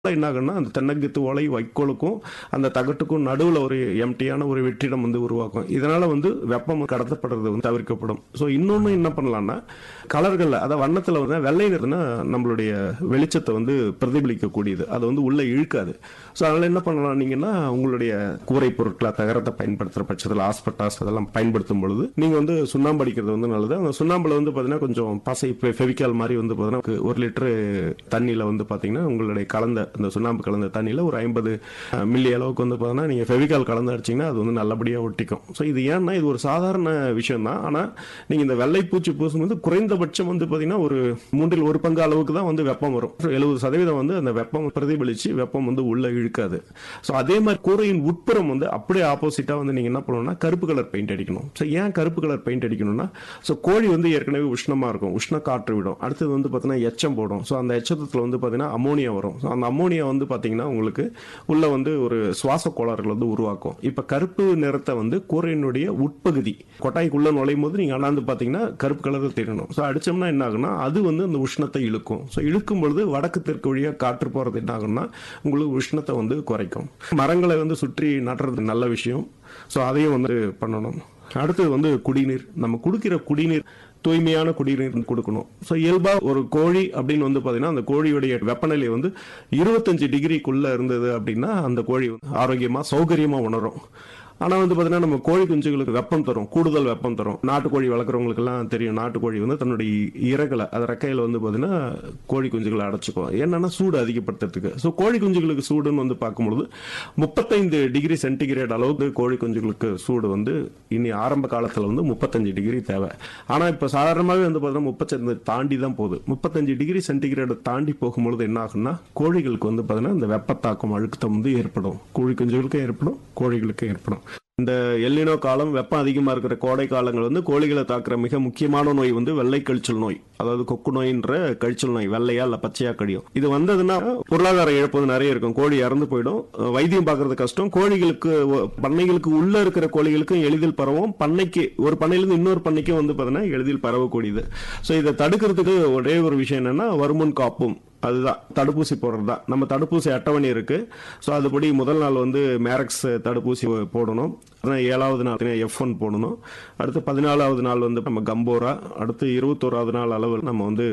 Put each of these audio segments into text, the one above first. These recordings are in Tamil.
என்ன ஆகும்னா அந்த தென்னங்கத்து ஓலை வைக்கோலுக்கும் அந்த தகட்டுக்கும் நடுவில் ஒரு எம்டியான ஒரு வெற்றிடம் வந்து உருவாக்கும் இதனால வந்து வெப்பம் கடத்தப்படுறது வந்து தவிர்க்கப்படும் ஸோ இன்னொன்று என்ன பண்ணலாம்னா கலர்கள் அதை வண்ணத்தில் வந்து வெள்ளை நிறம்னா நம்மளுடைய வெளிச்சத்தை வந்து பிரதிபலிக்கக்கூடியது அது வந்து உள்ள இழுக்காது ஸோ அதனால என்ன பண்ணலாம் நீங்கன்னா உங்களுடைய கூரை பொருட்களை தகரத்தை பயன்படுத்துகிற பட்சத்தில் ஆஸ்பெட்டாஸ் அதெல்லாம் பயன்படுத்தும் பொழுது நீங்கள் வந்து சுண்ணாம்பு அடிக்கிறது வந்து நல்லது அந்த சுண்ணாம்புல வந்து பார்த்தீங்கன்னா கொஞ்சம் பசை ஃபெவிக்கால் மாதிரி வந்து பார்த்தீங்கன்னா ஒரு லிட்டரு தண்ணியில் வந்து பார்த்தீங்கன்னா உங்களுடைய கலந்த அந்த சுண்ணாம்பு கலந்த தண்ணியில் ஒரு ஐம்பது மில்லி அளவுக்கு வந்து பார்த்தீங்கன்னா நீங்கள் ஃபெவிக்கால் கலந்து அடிச்சிங்கன்னா அது வந்து நல்லபடியாக ஒட்டிக்கும் ஸோ இது ஏன்னா இது ஒரு சாதாரண விஷயம் தான் ஆனால் நீங்கள் இந்த வெள்ளை பூச்சி பூசும்போது குறைந்தபட்சம் வந்து பார்த்தீங்கன்னா ஒரு மூன்றில் ஒரு பங்கு அளவுக்கு தான் வந்து வெப்பம் வரும் எழுபது சதவீதம் வந்து அந்த வெப்பம் பிரதிபலித்து வெப்பம் வந்து உள்ள இழுக்காது ஸோ அதே மாதிரி கூரையின் உட்புறம் வந்து அப்படியே ஆப்போசிட்டாக வந்து நீங்கள் என்ன பண்ணணும்னா கருப்பு கலர் பெயிண்ட் அடிக்கணும் ஸோ ஏன் கருப்பு கலர் பெயிண்ட் அடிக்கணும்னா ஸோ கோழி வந்து ஏற்கனவே உஷ்ணமாக இருக்கும் உஷ்ண காற்று விடும் அடுத்தது வந்து பார்த்தீங்கன்னா எச்சம் போடும் ஸோ அந்த எச்சத்தில் வந்து பார்த்தீங்கன்னா அமோனியா வரும் ஸோ அந்த அமோனியா வந்து பார்த்தீங்கன்னா உங்களுக்கு உள்ள வந்து ஒரு சுவாச கோளாறுகள் வந்து உருவாக்கும் இப்போ கருப்பு நிறத்தை வந்து கூரையினுடைய உட்பகுதி கொட்டாய்க்குள்ள நுழையும் போது நீங்கள் அண்ணாந்து பார்த்தீங்கன்னா கருப்பு கலரில் தெரியணும் ஸோ அடிச்சோம்னா என்ன ஆகும்னா அது வந்து அந்த உஷ்ணத்தை இழுக்கும் ஸோ இழுக்கும் பொழுது வடக்கு தெற்கு வழியாக காற்று போகிறது என்ன ஆகும்னா உங்களுக்கு உஷ்ணத்தை வந்து குறைக்கும் மரங்களை வந்து சுற்றி நடுறது நல்ல விஷயம் ஸோ அதையும் வந்து பண்ணணும் அடுத்தது வந்து குடிநீர் நம்ம குடிக்கிற குடிநீர் தூய்மையான குடிநீர் கொடுக்கணும் ஸோ இயல்பாக ஒரு கோழி அப்படின்னு வந்து பார்த்தீங்கன்னா அந்த கோழியுடைய வெப்பநிலை வந்து இருபத்தஞ்சு டிகிரிக்குள்ளே இருந்தது அப்படின்னா அந்த கோழி ஆரோக்கியமாக சௌகரியமாக உணரும் ஆனால் வந்து பார்த்தீங்கன்னா நம்ம கோழி குஞ்சுகளுக்கு வெப்பம் தரும் கூடுதல் வெப்பம் தரும் நாட்டுக்கோழி வளர்க்குறவங்களுக்குலாம் தெரியும் நாட்டுக்கோழி வந்து தன்னுடைய இறகலை அது ரெக்கையில் வந்து பார்த்தீங்கன்னா கோழி குஞ்சுகளை அடைச்சிக்கும் என்னன்னா சூடு அதிகப்படுத்துறதுக்கு ஸோ கோழி குஞ்சுகளுக்கு சூடுன்னு வந்து பார்க்கும்பொழுது முப்பத்தைந்து டிகிரி சென்டிகிரேட் அளவுக்கு கோழி குஞ்சுகளுக்கு சூடு வந்து இனி ஆரம்ப காலத்தில் வந்து முப்பத்தஞ்சு டிகிரி தேவை ஆனால் இப்போ சாதாரணமாகவே வந்து பார்த்தீங்கன்னா முப்பத்தஞ்சு தாண்டி தான் போகுது முப்பத்தஞ்சு டிகிரி சென்டிகிரேட் தாண்டி போகும்பொழுது என்ன ஆகும்னா கோழிகளுக்கு வந்து பார்த்தீங்கன்னா இந்த வெப்பத்தாக்கம் அழுத்தம் வந்து ஏற்படும் கோழி குஞ்சுகளுக்கும் ஏற்படும் கோழிகளுக்கும் ஏற்படும் இந்த எல்லினோ காலம் வெப்பம் அதிகமாக இருக்கிற கோடை காலங்கள் வந்து கோழிகளை தாக்குற மிக முக்கியமான நோய் வந்து வெள்ளை கழிச்சல் நோய் அதாவது கொக்கு நோயின்ற கழிச்சல் நோய் வெள்ளையா இல்ல பச்சையா கடியும் இது வந்ததுன்னா பொருளாதார இழப்பு வந்து நிறைய இருக்கும் கோழி இறந்து போயிடும் வைத்தியம் பார்க்கறது கஷ்டம் கோழிகளுக்கு பண்ணைகளுக்கு உள்ள இருக்கிற கோழிகளுக்கும் எளிதில் பரவும் பண்ணைக்கு ஒரு பண்ணையிலிருந்து இன்னொரு பண்ணைக்கும் வந்து பார்த்தீங்கன்னா எளிதில் பரவக்கூடியது ஸோ இதை தடுக்கிறதுக்கு ஒரே ஒரு விஷயம் என்னன்னா வருமுன் காப்பும் அதுதான் தடுப்பூசி போடுறது தான் நம்ம தடுப்பூசி அட்டவணை இருக்கு ஸோ அதுபடி முதல் நாள் வந்து மேரக்ஸ் தடுப்பூசி போடணும் ஏழாவது நாள் எஃப் ஒன் போடணும் அடுத்து பதினாலாவது நாள் வந்து நம்ம கம்போரா அடுத்து இருபத்தோராவது நாள் அளவு நம்ம வந்து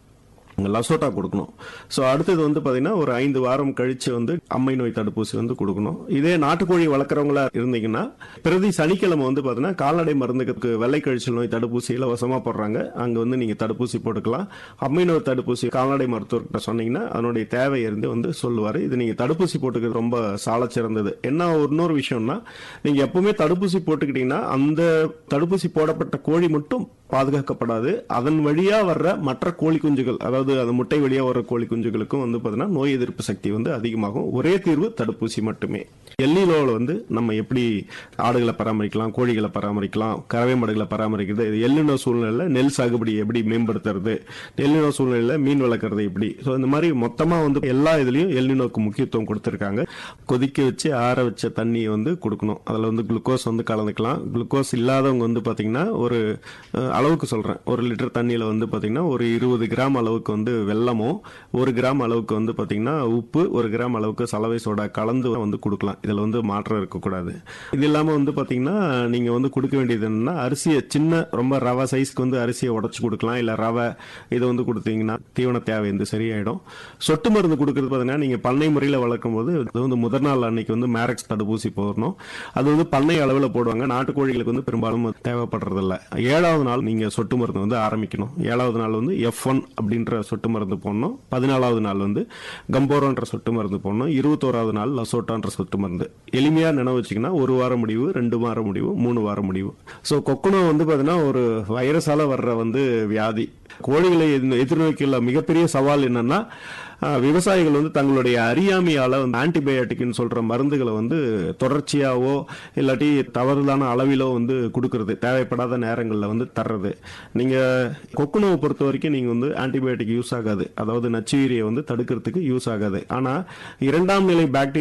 லசோட்டா கொடுக்கணும் ஸோ அடுத்தது வந்து பார்த்தீங்கன்னா ஒரு ஐந்து வாரம் கழிச்சு வந்து அம்மை நோய் தடுப்பூசி வந்து கொடுக்கணும் இதே நாட்டுக்கோழி வளர்க்குறவங்களா இருந்தீங்கன்னா பிரதி சனிக்கிழமை வந்து பார்த்தீங்கன்னா கால்நடை மருந்துக்கு வெள்ளை கழிச்சல் நோய் தடுப்பூசி இலவசமாக போடுறாங்க அங்கே வந்து நீங்கள் தடுப்பூசி போட்டுக்கலாம் அம்மை நோய் தடுப்பூசி கால்நடை மருத்துவர்கிட்ட சொன்னீங்கன்னா அதனுடைய தேவை இருந்து வந்து சொல்லுவார் இது நீங்கள் தடுப்பூசி போட்டுக்கிறது ரொம்ப சால சிறந்தது என்ன இன்னொரு விஷயம்னா நீங்கள் எப்பவுமே தடுப்பூசி போட்டுக்கிட்டீங்கன்னா அந்த தடுப்பூசி போடப்பட்ட கோழி மட்டும் பாதுகாக்கப்படாது அதன் வழியா வர்ற மற்ற கோழி குஞ்சுகள் அதாவது அது முட்டை வழியா வர்ற கோழி குஞ்சுகளுக்கும் வந்து பார்த்தீங்கன்னா நோய் எதிர்ப்பு சக்தி வந்து அதிகமாகும் ஒரே தீர்வு தடுப்பூசி மட்டுமே எல்லிலோவில் வந்து நம்ம எப்படி ஆடுகளை பராமரிக்கலாம் கோழிகளை பராமரிக்கலாம் கறவை மாடுகளை பராமரிக்கிறது இது எல்லினோ சூழ்நிலையில் நெல் சாகுபடி எப்படி மேம்படுத்துறது எல்லினோ சூழ்நிலையில் மீன் வளர்க்குறது எப்படி ஸோ இந்த மாதிரி மொத்தமாக வந்து எல்லா இதுலேயும் எல்லினோக்கு முக்கியத்துவம் கொடுத்துருக்காங்க கொதிக்க வச்சு ஆற வச்ச தண்ணியை வந்து கொடுக்கணும் அதில் வந்து குளுக்கோஸ் வந்து கலந்துக்கலாம் குளுக்கோஸ் இல்லாதவங்க வந்து பார்த்தீங்கன்னா ஒரு அளவுக்கு சொல்கிறேன் ஒரு லிட்டர் தண்ணியில் வந்து பார்த்தீங்கன்னா ஒரு இருபது கிராம் அளவுக்கு வந்து வெள்ளமோ ஒரு கிராம் அளவுக்கு வந்து பார்த்தீங்கன்னா உப்பு ஒரு கிராம் அளவுக்கு சலவை சோடா கலந்து வந்து கொடுக்கலாம் இதில் வந்து மாற்றம் இருக்கக்கூடாது இது இல்லாமல் வந்து பார்த்தீங்கன்னா நீங்கள் வந்து கொடுக்க வேண்டியது என்னன்னா அரிசியை சின்ன ரொம்ப ரவை சைஸ்க்கு வந்து அரிசியை உடச்சி கொடுக்கலாம் இல்லை ரவை இதை வந்து கொடுத்தீங்கன்னா தீவன தேவை வந்து சரியாயிடும் சொட்டு மருந்து கொடுக்கறது பார்த்தீங்கன்னா நீங்கள் பண்ணை முறையில் வளர்க்கும் போது அது வந்து முதல் நாள் அன்னைக்கு வந்து மேரக்ஸ் தடுப்பூசி போடணும் அது வந்து பண்ணை அளவில் போடுவாங்க நாட்டுக்கோழிகளுக்கு வந்து பெரும்பாலும் தேவைப்படுறதில்ல ஏழாவது நாள் நீங்க சொட்டு மருந்து வந்து ஆரம்பிக்கணும் ஏழாவது நாள் வந்து எஃப் ஒன் அப்படின்ற சொட்டு மருந்து போடணும் பதினாலாவது நாள் வந்து கம்போரோன்ற சொட்டு மருந்து போடணும் இருபத்தோராவது நாள் லசோட்டான்ற சொட்டு மருந்து எளிமையா நினைவு வச்சுக்கன்னா ஒரு வாரம் முடிவு ரெண்டு வாரம் முடிவு மூணு வாரம் முடிவு ஸோ கொக்குனோ வந்து பார்த்தீங்கன்னா ஒரு வைரஸால வர்ற வந்து வியாதி கோழிகளை எதிர்நோக்கியுள்ள மிகப்பெரிய சவால் என்னன்னா விவசாயிகள் வந்து தங்களுடைய அறியாமையால வந்து ஆன்டிபயோட்டிக்னு சொல்ற மருந்துகளை வந்து தொடர்ச்சியாவோ இல்லாட்டி தவறுதான அளவிலோ வந்து கொடுக்கறது தேவைப்படாத நேரங்களில் வந்து தர்றது நீங்க கொக்குனோவை பொறுத்த வரைக்கும் நீங்க வந்து ஆன்டிபயோட்டிக் யூஸ் ஆகாது அதாவது நச்சுயிரியை வந்து தடுக்கிறதுக்கு யூஸ் ஆகாது ஆனா இரண்டாம் நிலை பாக்டீரியா